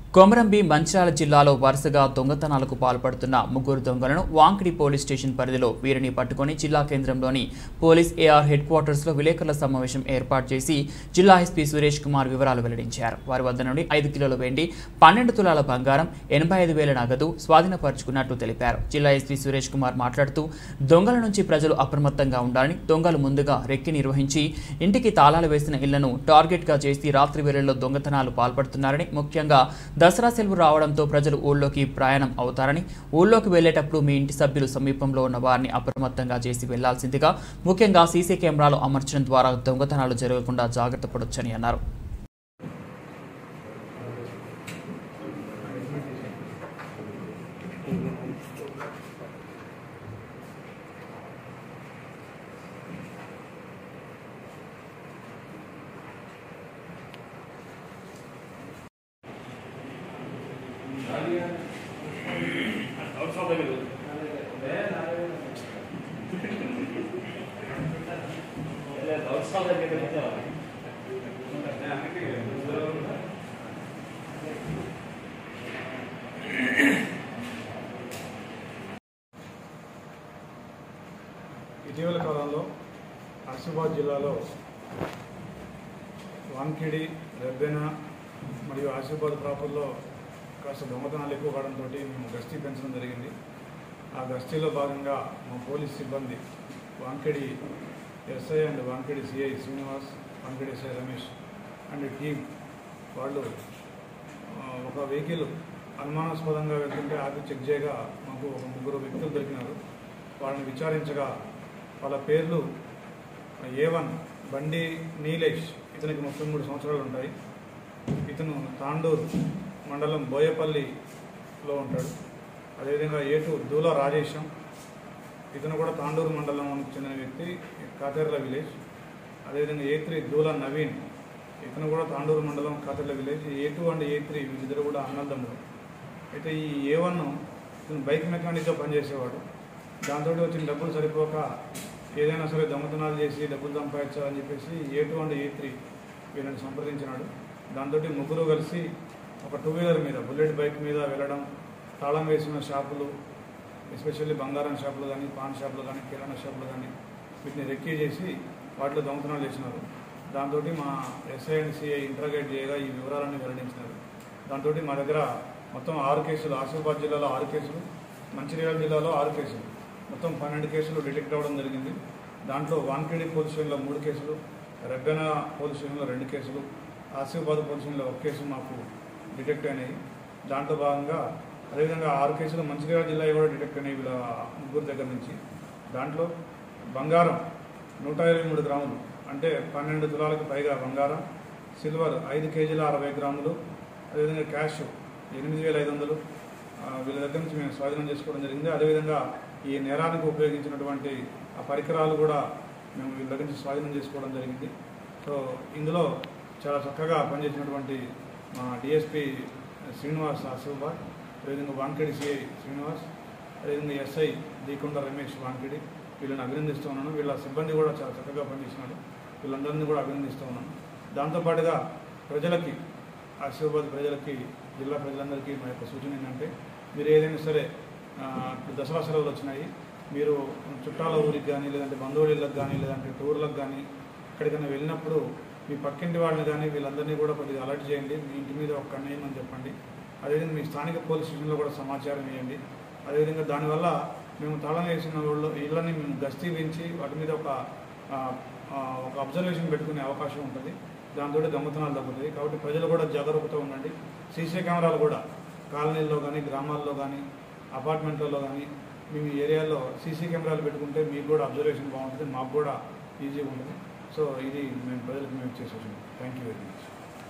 కొమరంబి మంచిర్యాల జిల్లాలో వరుసగా దొంగతనాలకు పాల్పడుతున్న ముగ్గురు దొంగలను వాంకిడి పోలీస్ స్టేషన్ పరిధిలో వీరిని పట్టుకొని జిల్లా కేంద్రంలోని పోలీస్ ఏఆర్ హెడ్ క్వార్టర్స్లో విలేకరుల సమావేశం ఏర్పాటు చేసి జిల్లా ఎస్పీ సురేష్ కుమార్ వివరాలు వెల్లడించారు వారి వద్ద నుండి ఐదు కిలోల వెండి పన్నెండు తులాల బంగారం ఎనభై ఐదు వేల నగదు స్వాధీనపరుచుకున్నట్టు తెలిపారు జిల్లా ఎస్పీ సురేష్ కుమార్ మాట్లాడుతూ దొంగల నుంచి ప్రజలు అప్రమత్తంగా ఉండాలని దొంగలు ముందుగా రెక్కి నిర్వహించి ఇంటికి తాళాలు వేసిన ఇళ్లను టార్గెట్గా చేసి రాత్రి వేళల్లో దొంగతనాలు పాల్పడుతున్నారని ముఖ్యంగా దసరా సెలవు రావడంతో ప్రజలు ఊళ్ళోకి ప్రయాణం అవుతారని ఊళ్ళోకి వెళ్లేటప్పుడు మీ ఇంటి సభ్యులు సమీపంలో ఉన్న వారిని అప్రమత్తంగా చేసి వెళ్లాల్సిందిగా ముఖ్యంగా సీసీ కెమెరాలు అమర్చడం ద్వారా దొంగతనాలు జరగకుండా జాగ్రత్త పడొచ్చని అన్నారు ఇటీవల కాలంలో ఆసిఫాబాద్ జిల్లాలో వాంకిడి రెబ్బెన మరియు ఆసిఫాబాద్ ప్రాపర్లో కాస్త దొంగతనాలు ఎక్కువ కావడంతో మేము గస్తీ పెంచడం జరిగింది ఆ గస్తీలో భాగంగా మా పోలీస్ సిబ్బంది Wankidi SI and Wankidi CI Srinivas Wankidi SI Ramesh and team వాళ్ళు ఆ, ఒక వెహికల్ అనుమానాస్పదంగా వెళ్తుంటే ఆపి చెక్ చేయగా మాకు ఒక ముగ్గురు వ్యక్తులు దొరికినారు వాళ్ళని విచారించగా వాళ్ళ పేర్లు ఏ వన్ బండి నీలేష్ ఇతనికి ముప్పై మూడు సంవత్సరాలు ఉంటాయి ఇతను తాండూరు మండలం బోయపల్లిలో ఉంటాడు అదేవిధంగా ఏ టూ దూల రాజేశం ఇతను కూడా తాండూరు మండలంకి చెందిన వ్యక్తి కాతేర్ల విలేజ్ అదేవిధంగా ఏ త్రీ దూల నవీన్ ఇతను కూడా తాండూరు మండలం Katerla village A two and A three వీళ్ళిద్దరు కూడా అన్నదమ్ములు అయితే ఈ ఏ వన్ ఇతను బైక్ మెకానిక్గా పనిచేసేవాడు దాంతో వచ్చిన డబ్బులు సరిపోక ఏదైనా సరే దొంగతనాలు చేసి డబ్బులు సంపాదించాలని చెప్పేసి A two and A three వీళ్ళని సంప్రదించినాడు దాంతో ముగ్గురు కలిసి ఒక టూ వీలర్ మీద బుల్లెట్ బైక్ మీద వెళ్ళడం తాళం వేసిన షాపులు ఎస్పెషల్లీ బంగారం షాపులు కానీ పాన్ షాపులు కానీ కిరాణా షాపులు కానీ వీటిని రెక్కీ చేసి వాటిలో దొంగతనాలు చేసినారు దాంతో మా ఎస్ఐ అండ్ సిఐ ఇంటర్గేట్ చేయగా ఈ వివరాలన్నీ వెల్లడించినారు దాంతో మా దగ్గర మొత్తం ఆరు కేసులు ఆసిఫాబాద్ జిల్లాలో ఆరు కేసులు మంచిర్యాల జిల్లాలో ఆరు కేసులు మొత్తం పన్నెండు కేసులు డిటెక్ట్ అవ్వడం జరిగింది దాంట్లో వాన్కేడి పోలీస్ స్టేషన్లో మూడు కేసులు రెబ్బెన పోలీస్ స్టేషన్లో రెండు కేసులు ఆసిఫాబాద్ పోలీస్ స్టేషన్లో ఒక కేసు మాకు డిటెక్ట్ అయినాయి దాంట్లో భాగంగా అదేవిధంగా ఆరు కేసులు మంచిర్యాల జిల్లా కూడా డిటెక్ట్ అయినాయి వీళ్ళ ముగ్గురు దగ్గర నుంచి దాంట్లో బంగారం నూట ఇరవై మూడు గ్రాములు అంటే పన్నెండు తులాలకు పైగా బంగారం సిల్వర్ ఐదు కేజీల అరవై గ్రాములు అదేవిధంగా క్యాష్ ఎనిమిది వేల ఐదు వందలు ఆ, వీళ్ళ దగ్గర నుంచి మేము స్వాధీనం చేసుకోవడం జరిగింది అదేవిధంగా ఈ నేరానికి ఉపయోగించినటువంటి ఆ పరికరాలు కూడా మేము వీళ్ళ దగ్గర నుంచి స్వాధీనం చేసుకోవడం జరిగింది సో ఇందులో చాలా చక్కగా పనిచేసినటువంటి మా డిఎస్పి శ్రీనివాస్ ఆసిఫాబాద్ అదేవిధంగా వాంకిడి సిఐ శ్రీనివాస్ అదేవిధంగా ఎస్ఐ దీకొండ రమేష్ వాంకిడి వీళ్ళని అభినందిస్తూ ఉన్నాను వీళ్ళ సిబ్బంది కూడా చాలా చక్కగా పనిచేసినారు వీళ్ళందరినీ కూడా అభినందిస్తూ ఉన్నాను దాంతోపాటుగా ప్రజలకి ఆసిఫాబాద్ ప్రజలకి జిల్లా ప్రజలందరికీ మా యొక్క సూచన ఏంటంటే మీరు ఏదైనా సరే ఆ, ఇప్పుడు దసరా సెలవులు వచ్చినాయి మీరు చుట్టాల ఊరికి కానీ లేదంటే బంధువులకు కానీ లేదంటే టూర్లకు కానీ ఎక్కడికైనా వెళ్ళినప్పుడు మీ పక్కింటి వాళ్ళని కానీ వీళ్ళందరినీ కూడా కొద్దిగా అలర్ట్ చేయండి మీ ఇంటి మీద ఒక కన్నేయమని చెప్పండి అదేవిధంగా మీ స్థానిక పోలీస్ స్టేషన్లో కూడా సమాచారం ఇవ్వండి అదేవిధంగా దానివల్ల మేము తాళం వేసిన వాళ్ళు ఇళ్ళని మేము గస్తీ పెంచి వాటి మీద ఒక ఆ, ఆ, ఒక అబ్జర్వేషన్ పెట్టుకునే అవకాశం ఉంటుంది దాంతో దొంగతనాలు తగ్గుతుంది కాబట్టి ప్రజలు కూడా జాగ్రత్తతో ఉండండి సీసీ కెమెరాలు కూడా కాలనీల్లో కానీ గ్రామాల్లో కానీ అపార్ట్మెంట్లలో కానీ మేము ఈ ఏరియాలో సీసీ కెమెరాలు పెట్టుకుంటే మీకు కూడా అబ్జర్వేషన్ బాగుంటుంది మాకు కూడా ఈజీగా ఉంటుంది సో ఇది మేము ప్రజలకు మేము చేసేసాము థ్యాంక్ యూ వెరీ మచ్